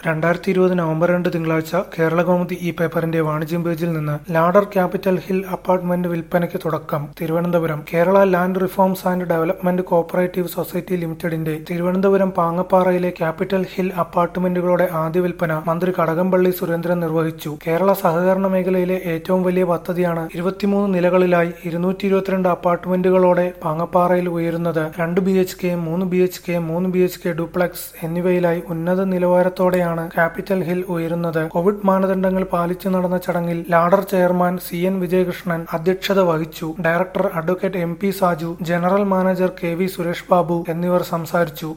രണ്ടായിരത്തി ഇരുപത് നവംബർ രണ്ട് തിങ്കളാഴ്ച കേരളകൗമുദി ഈ പേപ്പറിന്റെ വാണിജ്യം പേജിൽ നിന്ന് ലാഡർ ക്യാപിറ്റൽ ഹിൽ അപ്പാർട്ട്മെന്റ് വിൽപ്പനയ്ക്ക് തുടക്കം Thiruvananthapuram Kerala land reforms and development cooperative society ലിമിറ്റഡിന്റെ തിരുവനന്തപുരം പാങ്ങപ്പാറയിലെ ക്യാപിറ്റൽ ഹിൽ അപ്പാർട്ട്മെന്റുകളുടെ ആദ്യ വിൽപ്പന മന്ത്രി കടകംപള്ളി സുരേന്ദ്രൻ നിർവഹിച്ചു കേരള സഹകരണ മേഖലയിലെ ഏറ്റവും വലിയ പദ്ധതിയാണ് ഇരുപത്തിമൂന്ന് നിലകളിലായി ഇരുന്നൂറ്റി ഇരുപത്തിരണ്ട് അപ്പാർട്ട്മെന്റുകളോടെ പാങ്ങപ്പാറയിൽ ഉയരുന്നത് രണ്ട് ബി എച്ച് കെ മൂന്ന് ബി എച്ച് കെ മൂന്ന് ബി എച്ച് കെ ഡ്യൂപ്ലക്സ് എന്നിവയിലായി ഉന്നത നിലവാരത്തോടെയാണ് ക്യാപിറ്റൽ ഹിൽ ഉയരുന്നത് കോവിഡ് മാനദണ്ഡങ്ങൾ പാലിച്ചു നടന്ന ചടങ്ങിൽ LADDER chairman C N Vijayakrishnan അധ്യക്ഷത വഹിച്ചു director advocate M P Saju general manager K V Suresh Babu എന്നിവർ സംസാരിച്ചു